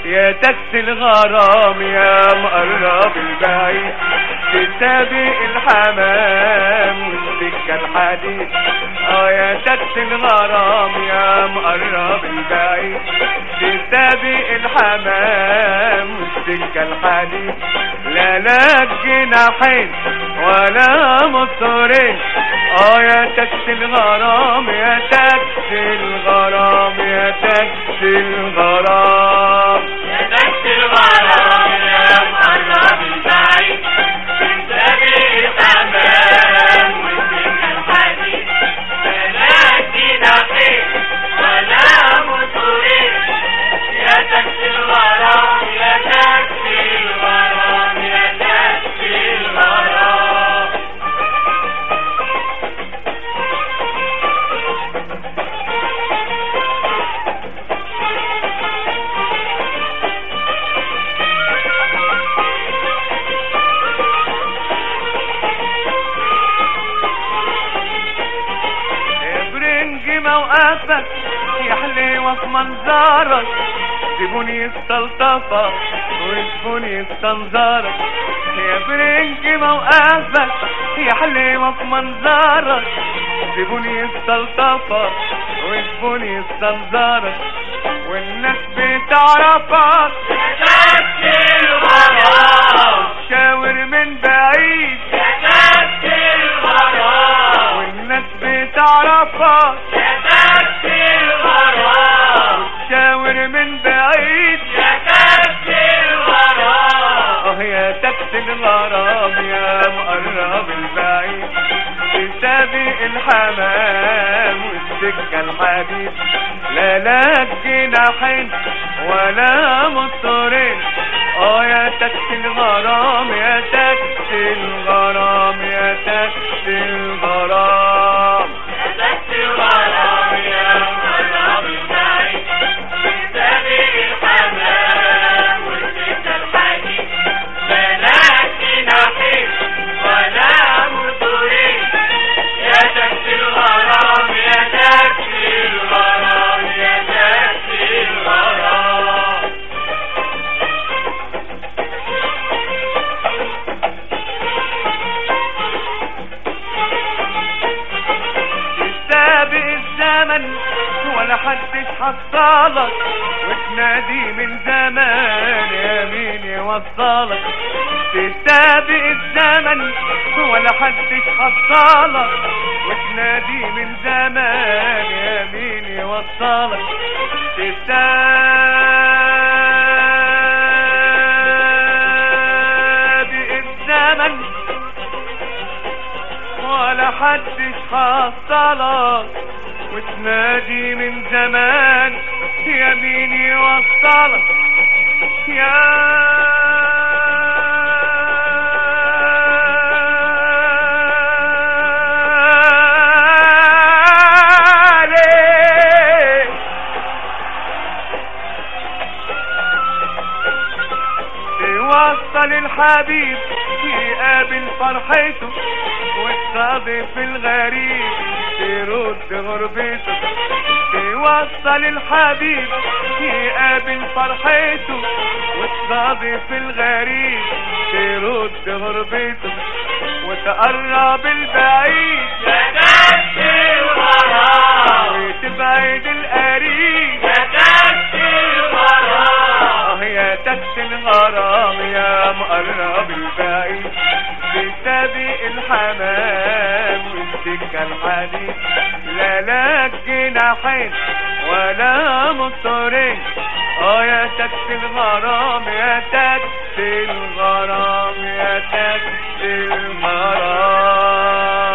يا تاكسي الغرام يا مقرب البعيد تسابق الحمام والسكة الحديد اه يا تاكسي الغرام يا مقرب البعيد تسابق الحمام والسكة الحديد لا لا جناحين ولا مصرين اه يا تاكسي الغرام يا تاكسي الغرام يا تاكسي الغرام يا تاكسي الغرام يا مقرب البعيد تنتبه الحمام والسكة الحديد بلاش جناحين ولا موتورين يا تاكسي الغرام يا تاكسي الغرام يا تاكسي الغرام برنج موقفك يا حليوة في منظرك زبوني السلطفة وزبوني استنظرك يا برنج موقفك يا حليوة في منظرك زبوني السلطفة وزبوني استنظرك والناس بتعرفك يا تاكسي الغرام شاور من بعيد يا تاكسي الغرام والناس بتعرفك يا تاكسي الغرام شاور من بعيد يا تاكسي الغرام اه يا تاكسي الغرام يا مقرب البعيد تسابق الحمام والسكة الحديد لا لا جناحين ولا مصرين اه يا تاكسي الغرام يا تاكسي الغرام يا تاكسي الغرام يا تاكسي الغرام يا مقرب البعيد تنتبه الحمام والسكة الحديد بلاش جناحين ولا موتورين يا تاكسي الغرام يا تاكسي الغرام يا تاكسي الغرام سابق الزمن ولا حدش حصلك وتنادي من زمان يا مين يوصلك تسابق الزمن ولا حدش حصلك وتنادي من زمان يا مين يوصلك تسابق الزمن ولا حدش حصلك وتنادي من زمان يا مين يوصلك يا ليل. توصل الحبيب يقابل فرحته والصادف الغريب ترد غربته توصل الحبيب يقابل فرحته والصادف الغريب ترد غربته وتقرب البعيد يا تاكسي الغرام وتبعد القريب يا تاكسي الغرام اه يا تاكسي الغرام يا مقرب البعيد بسابق الحمام والسكة الحديد لا لا جناحين ولا مصرين اه يا تاكسي الغرام يا تاكسي الغرام يا تاكسي الغرام